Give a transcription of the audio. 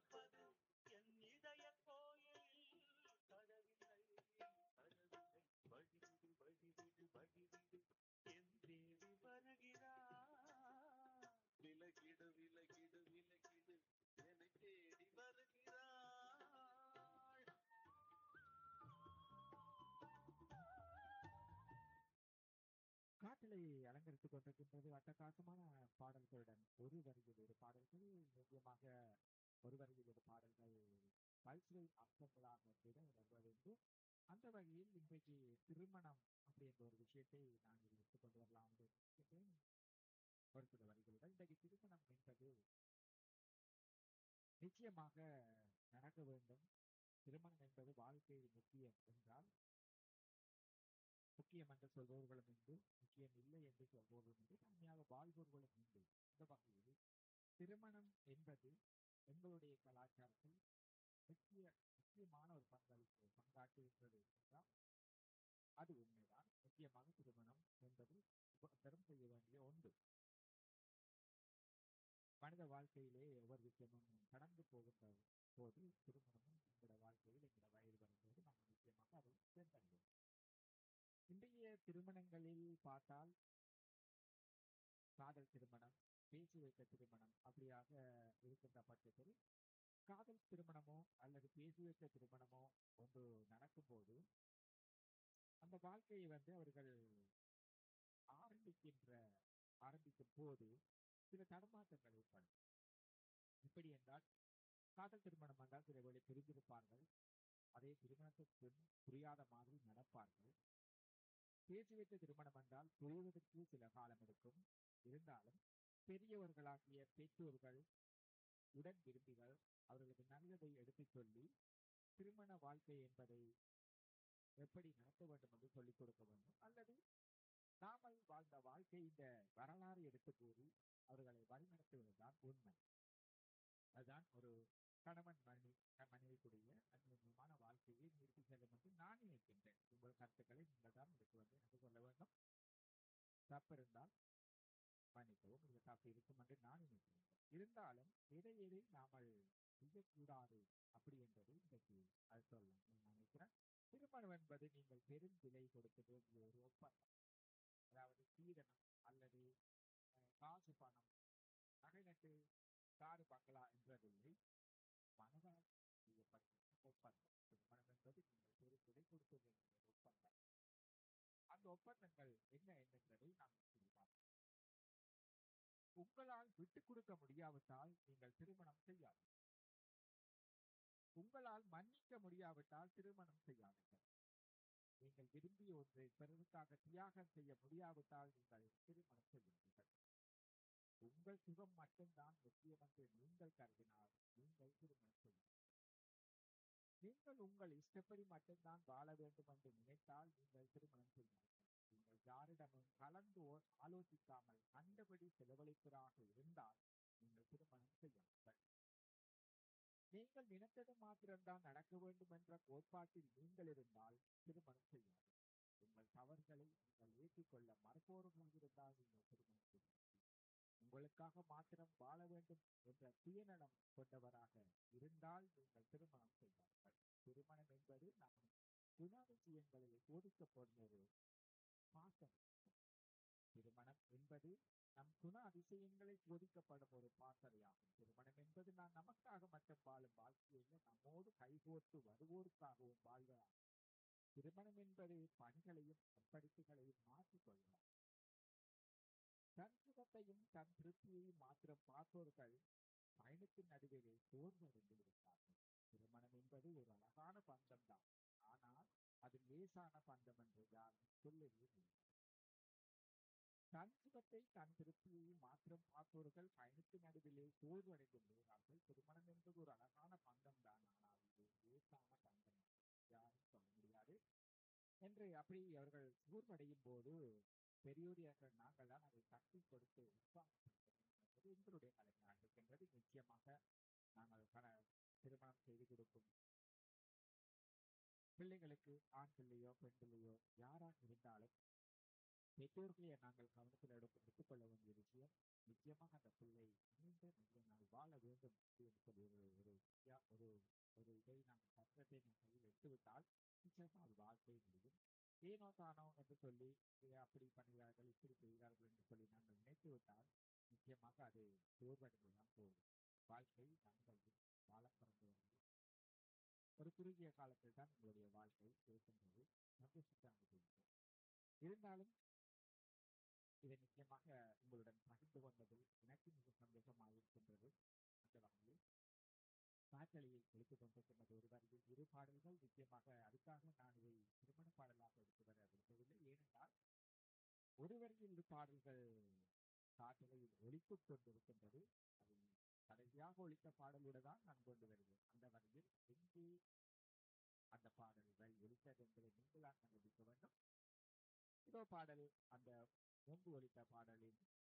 திறப்பது என் இதய கோயில் கதவில்லை கதவில்லை வழிவிடு வழிவிடு வழிவிடு என் தேவி வருகிறார் விலகிடு விலகிடு விலகிடு என்னை தேடி வருகிறாள் காற்றலை அலங்கரித்துக் கொண்டிருக்கின்றது அட்டகாசமான பாடல்களுடன் ஒரு வரியில் ஒரு பாடல்கள் முக்கியமாக ஒரு வரியில் ஒரு பாடல்கள் பல்சுவை அம்சங்களாக கூட வருவதென்று அந்த வகையில் இன்றைக்கு திருமணம் அப்படின்ற ஒரு விஷயத்தை நான் எடுத்துக் கொண்டு வரலாம் என்று நினைக்கின்றேன். ஒரு சில வரிகளுடன் இன்றைக்கு திருமணம் என்பது நிச்சயமாக நடக்க வேண்டும் திருமணம் என்பது வாழ்க்கையில் முக்கியம் என்றால் முக்கியம் என்று சொல்பவர்களும் உண்டு முக்கியம் இல்லை என்று சொல்பவர்களும் உண்டு தனியாக வாழ்பவர்களும் உண்டு இந்த வகையில் திருமணம் என்பது எங்களுடைய கலாச்சாரத்தில் முக்கிய முக்கியமான ஒரு பங்களிப்பு பங்காற்றுகின்றது என்றால் அது உண்மைதான் முக்கியமாக திருமணம் என்பது பெரும் செய்ய வேண்டிய ஒன்று மனித வாழ்க்கையிலே ஒவ்வொரு விஷயமும் கடந்து போகின்ற போது திருமணமும் எங்களோட வாழ்க்கையில் எங்களோட வயது வரும்போது நாம் நிச்சயமாக அதை சேர்ந்தடைவோம் இன்றைய திருமணங்களில் பார்த்தால் காதல் திருமணம் பேசி வைத்த திருமணம் அப்படியாக இருக்கின்ற பட்சத்தில் காதல் திருமணமோ அல்லது பேசி வைத்த திருமணமோ ஒன்று நடக்கும்போது அந்த வாழ்க்கையை வந்து அவர்கள் ஆரம்பிக்கின்ற ஆரம்பிக்கும் போது சில தடுமாற்றங்கள் ஏற்படும் எப்படி என்றால் காதல் திருமணம் என்றால் சில வேளை பிரிந்திருப்பார்கள் அதே திருமணத்திற்கு புரியாத மாதிரி நடப்பார்கள் பேசி வைத்த திருமணம் என்றால் புரிவதற்கு சில காலம் எடுக்கும் இருந்தாலும் பெரியவர்களாகிய பெற்றோர்கள் உடன் விரும்பிகள் அவர்களுக்கு நல்லதை எடுத்துச் சொல்லி திருமண வாழ்க்கை என்பதை எப்படி நடத்த வேண்டும் என்று சொல்லிக் கொடுக்க வேண்டும் அல்லது நாமல் வாழ்ந்த வாழ்க்கை இந்த வரலாறு எடுத்து கூறி அவர்களை வழிநடத்துவதுதான் உண்மை அதுதான் ஒரு கணவன் மனைவி மனைவிக்குரிய அந்நியமான வாழ்க்கையை நிறுத்தி செல்லும் என்று நான் நினைக்கின்றேன் உங்கள் கருத்துக்களை நீங்கள் தான் இதுக்கு வந்து எனக்கு சொல்ல வேண்டும் தப்பு இருந்தால் மன்னிக்கவும் இது தப்பு இருக்கும் என்று நான் நினைக்கின்றேன் இருந்தாலும் எதை எதை நாமல் செய்யக்கூடாது அப்படி என்பது இன்றைக்கு அது சொல்லலாம் நான் நினைக்கிறேன் திருமணம் என்பது நீங்கள் பெரும் விலை கொடுக்க வேண்டிய ஒரு ஒப்பந்தம் அதாவது சீதனம் அல்லது அஹ், காசு பணம் நகை நட்டு காரு பங்களா என்றதில்லை மனதால் செய்யப்பட்ட ஒப்பந்தம் திருமணம் என்பது நீங்கள் பெரும் விலை கொடுக்க வேண்டிய ஒரு ஒப்பந்தம் அந்த ஒப்பந்தங்கள் என்ன என்னன்றதை நாம் இப்படி பார்ப்போம் உங்களால் விட்டுக் கொடுக்க முடியாவிட்டால் நீங்கள் திருமணம் செய்யாதீர்கள் உங்களால் மன்னிக்க முடியாவிட்டால் திருமணம் செய்யாதீர்கள் நீங்கள் விரும்பிய ஒன்றை பிறருக்காக தியாகம் செய்ய முடியாவிட்டால் நீங்கள் திருமணம் செய்யாதீர்கள் உங்கள் சுகம் மட்டும்தான் முக்கியம் என்று நீங்கள் கருதினால் நீங்கள் திருமணம் செய்யாதீர்கள் நீங்கள் உங்கள் இஷ்டப்படி மட்டும்தான் வாழ வேண்டும் என்று நினைத்தால் நீங்கள் திருமணம் செய்யாதீர்கள் நீங்கள் யாரிடமும் கலந்து ஓ- ஆலோசிக்காமல் கண்டபடி செலவழிப்பதாக இருந்தால் நீங்கள் திருமணம் செய்யாதீர்கள் நீங்கள் நினைத்தது மாத்திரம்தான் நடக்க வேண்டும் என்ற கோட்பாட்டில் நீங்கள் இருந்தால் திருமணம் செய்யாதீர்கள் உங்கள் தவறுகளை நீங்கள் ஏற்றுக்கொள்ள மறுப்போர்கள் இருந்தால் நீங்கள் திருமணம் செய்யாதீர்கள் உங்களுக்காக மாத்திரம் வாழ வேண்டும் என்ற சுயநலம் கொண்டவராக இருந்தால் நீங்கள் திருமணம் செய்வார்கள் திருமணம் என்பது நாம் குணாதிசயங்களில் சோதிக்கப்படும் ஒரு பாசம் திருமணம் என்பது நம் குண அதிசயங்களை சோதிக்கப்படும் ஒரு பாசறையாகும் திருமணம் என்பது நான் நமக்காக மட்டும் வாழும் வாழ்க்கையில் நம்மோடு கைகோர்த்து வருவோருக்காகவும் வாழ்வதாகும் திருமணம் என்பது பணிகளையும் அர்ப்பணிப்புகளையும் மாற்றிக்கொள்ளலாம் தன் சுகத்தையும் தன் திருப்தியையும் மாத்திரம் பார்ப்பவர்கள் பயணத்தின் நடுவிலே சோர்வடைந்து விடுகிறார்கள் திருமணம் என்பது ஒரு அழகான பந்தம் தான் ஆனால் அது லேசான பந்தம் என்று யாரும் சொல்லவே இல்லை தன் சுகத்தை தன் திருப்தியையும் மாத்திரம் பார்ப்பவர்கள் பயணத்தின் நடுவிலே சோர்வடைந்து விடுகிறார்கள் திருமணம் என்பது ஒரு அழகான பந்தம் தான் ஆனால் இது லேசான பந்தம் யாரும் சொல்ல முடியாது என்று அப்படி அவர்கள் சோர்வடையும் போது பெரியோரியாக நாங்கள் தான் அதை தட்டி கொடுத்து உற்சாகப்படுத்த வேண்டும் என்பது எங்களுடைய கடமையாக இருக்கின்றது நிச்சயமாக நாங்கள் பல திருமணம் செய்து கொடுக்கும் பிள்ளைகளுக்கு ஆண் பிள்ளையோ பெண் பிள்ளையோ யாராக இருந்தாலும் பெற்றோர்களை நாங்கள் கவனத்தில் எடுத்து எடுத்துக்கொள்ள வேண்டிய விஷயம் நிச்சயமாக அந்த பிள்ளை நீண்ட நல்ல நாள் வாழ வேண்டும் என்று சொல்லி ஒரு ஒரு யா- ஒரு ஒரு இதை நாங்கள் கஷ்டத்தை நம் கையில் எடுத்துவிட்டால் நிச்சயமாக அது வாழ்க்கை முடியும் ஏனோ தானோ என்று சொல்லி "ஏ, அப்படி பண்ணுகிறார்கள் இப்படி செய்கிறார்கள் என்று சொல்லி நாங்கள் நினைத்து விட்டால் நிச்சயமாக அது சோர்வடைந்து தான் போகும் வாழ்க்கை நாங்கள் வாழ பிறந்தவர்கள் ஒரு குறுகிய காலத்தில் தான் உங்களுடைய வாழ்க்கை இருக்கின்றது சந்தோஷத்தை அனுபவிக்கும் இருந்தாலும் இதை நிச்சயமாக உங்களுடன் பகிர்ந்து கொண்டதில் எனக்கு மிக சந்தோஷமாக இருக்கின்றது அந்த வகையில் காற்றலையை எடுத்துக் கொண்டிருக்கின்றது ஒரு வரியில் இரு பாடல்கள் நிச்சயமாக அதுக்காக நான் இதை திருமண பாடலாக எடுத்து வர விரும்பவில்லை ஏனென்றால் ஒரு வரியில் இரு பாடல்கள் காற்றலையில் ஒலித்துக் கொண்டிருக்கின்றது அதில் கடைசியாக ஒலித்த பாடலோடு தான் நான் கொண்டு வருவேன் அந்த வரியில் எங்கே அந்த பாடல்கள் ஒலித்தது என்பதை நீங்கள் தான் கண்டுபிடிக்க வேண்டும் இதோ பாடல் அந்த முன்பு ஒலித்த பாடலின்